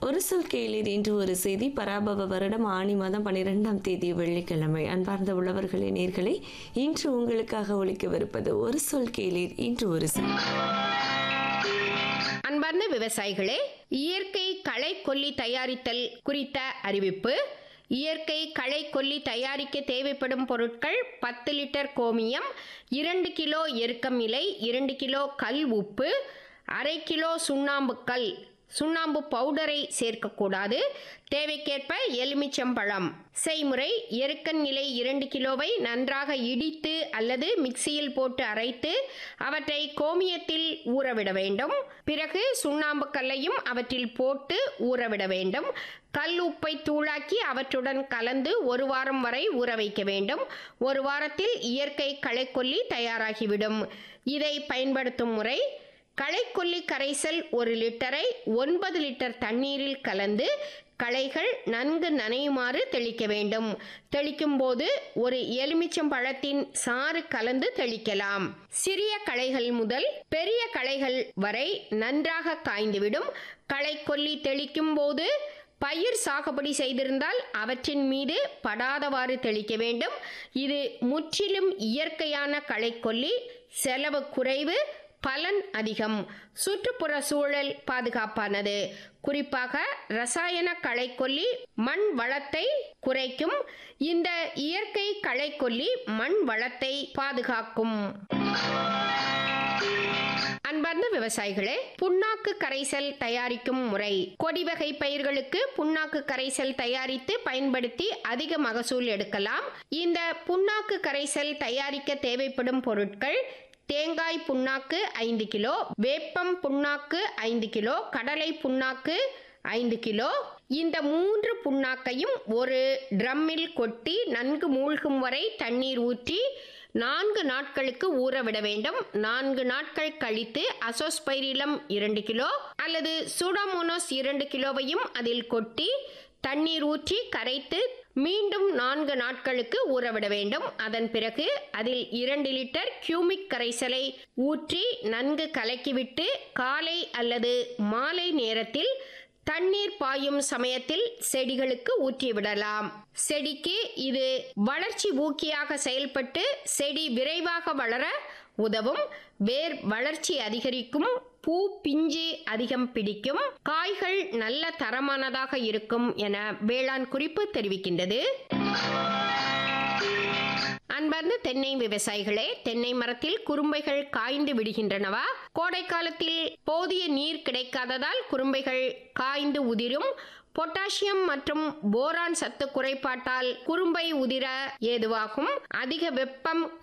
ஒரு சொல் கேளீர் என்று ஒரு செய்தி பராபவ வருடம் ஆணி மாதம் பன்னிரெண்டாம் தேதி வெள்ளிக்கிழமை அன்பார்ந்த உழவர்களே நேர்களே இன்று உங்களுக்காக ஒழிக்கவிருப்பது ஒரு சொல் கேளீர் இன்று ஒரு செய்தி அன்பார்ந்த விவசாயிகளே இயற்கை களை கொல்லி தயாரித்தல் குறித்த அறிவிப்பு இயற்கை களை கொல்லி தயாரிக்க தேவைப்படும் பொருட்கள் பத்து லிட்டர் கோமியம் இரண்டு கிலோ எருக்கம் இலை இரண்டு கிலோ கல் உப்பு அரை கிலோ சுண்ணாம்பு கல் சுண்ணாம்பு பவுடரை சேர்க்கக்கூடாது தேவைக்கேற்ப எலுமிச்சம்பழம் செய்முறை எருக்கன் நிலை இரண்டு கிலோவை நன்றாக இடித்து அல்லது மிக்சியில் போட்டு அரைத்து அவற்றை கோமியத்தில் ஊறவிட வேண்டும் பிறகு சுண்ணாம்பு கல்லையும் அவற்றில் போட்டு ஊறவிட வேண்டும் கல் உப்பை தூளாக்கி அவற்றுடன் கலந்து ஒரு வாரம் வரை ஊற வைக்க வேண்டும் ஒரு வாரத்தில் இயற்கை களைக்கொல்லி தயாராகிவிடும் இதை பயன்படுத்தும் முறை களைக்கொல்லி கரைசல் ஒரு லிட்டரை ஒன்பது லிட்டர் தண்ணீரில் கலந்து களைகள் நன்கு நனையுமாறு தெளிக்க வேண்டும் தெளிக்கும் போது ஒரு எலுமிச்சம் பழத்தின் சாறு கலந்து தெளிக்கலாம் சிறிய களைகள் முதல் பெரிய களைகள் வரை நன்றாக காய்ந்துவிடும் களைக்கொல்லி தெளிக்கும் போது பயிர் சாகுபடி செய்திருந்தால் அவற்றின் மீது படாதவாறு தெளிக்க வேண்டும் இது முற்றிலும் இயற்கையான களைக்கொல்லி செலவு குறைவு பலன் அதிகம் சுற்றுப்புற சூழல் பாதுகாப்பானது குறிப்பாக ரசாயன களைக்கொல்லி மண் வளத்தை குறைக்கும் இந்த இயற்கை களைக்கொல்லி மண் வளத்தை பாதுகாக்கும் அன்பார்ந்த விவசாயிகளே புண்ணாக்கு கரைசல் தயாரிக்கும் முறை கொடி வகை பயிர்களுக்கு புண்ணாக்கு கரைசல் தயாரித்து பயன்படுத்தி அதிக மகசூல் எடுக்கலாம் இந்த புண்ணாக்கு கரைசல் தயாரிக்க தேவைப்படும் பொருட்கள் தேங்காய் புண்ணாக்கு ஐந்து கிலோ வேப்பம் புண்ணாக்கு ஐந்து கிலோ கடலை புண்ணாக்கு ஐந்து கிலோ இந்த மூன்று புண்ணாக்கையும் ஒரு ட்ரம்மில் கொட்டி நன்கு மூழ்கும் வரை தண்ணீர் ஊற்றி நான்கு நாட்களுக்கு ஊற விட வேண்டும் நான்கு நாட்கள் கழித்து அசோஸ்பைரிலம் இரண்டு கிலோ அல்லது சூடாமோனோஸ் இரண்டு கிலோவையும் அதில் கொட்டி தண்ணீர் ஊற்றி கரைத்து மீண்டும் நான்கு நாட்களுக்கு ஊறவிட வேண்டும் அதன் பிறகு அதில் இரண்டு லிட்டர் கியூமிக் கரைசலை ஊற்றி நன்கு கலக்கிவிட்டு காலை அல்லது மாலை நேரத்தில் தண்ணீர் பாயும் சமயத்தில் செடிகளுக்கு ஊற்றிவிடலாம் செடிக்கு இது வளர்ச்சி ஊக்கியாக செயல்பட்டு செடி விரைவாக வளர உதவும் வேர் வளர்ச்சி அதிகரிக்கும் பூ பிஞ்சு அதிகம் பிடிக்கும் காய்கள் நல்ல தரமானதாக இருக்கும் என வேளாண் குறிப்பு தெரிவிக்கின்றது அன்பார்ந்த தென்னை விவசாயிகளே தென்னை மரத்தில் குறும்பைகள் காய்ந்து விடுகின்றனவா கோடை காலத்தில் போதிய நீர் கிடைக்காததால் குறும்பைகள் காய்ந்து உதிரும் பொட்டாசியம் மற்றும் போரான் சத்து குறைபாட்டால் குறும்பை உதிர ஏதுவாகும் அதிக வெப்பம்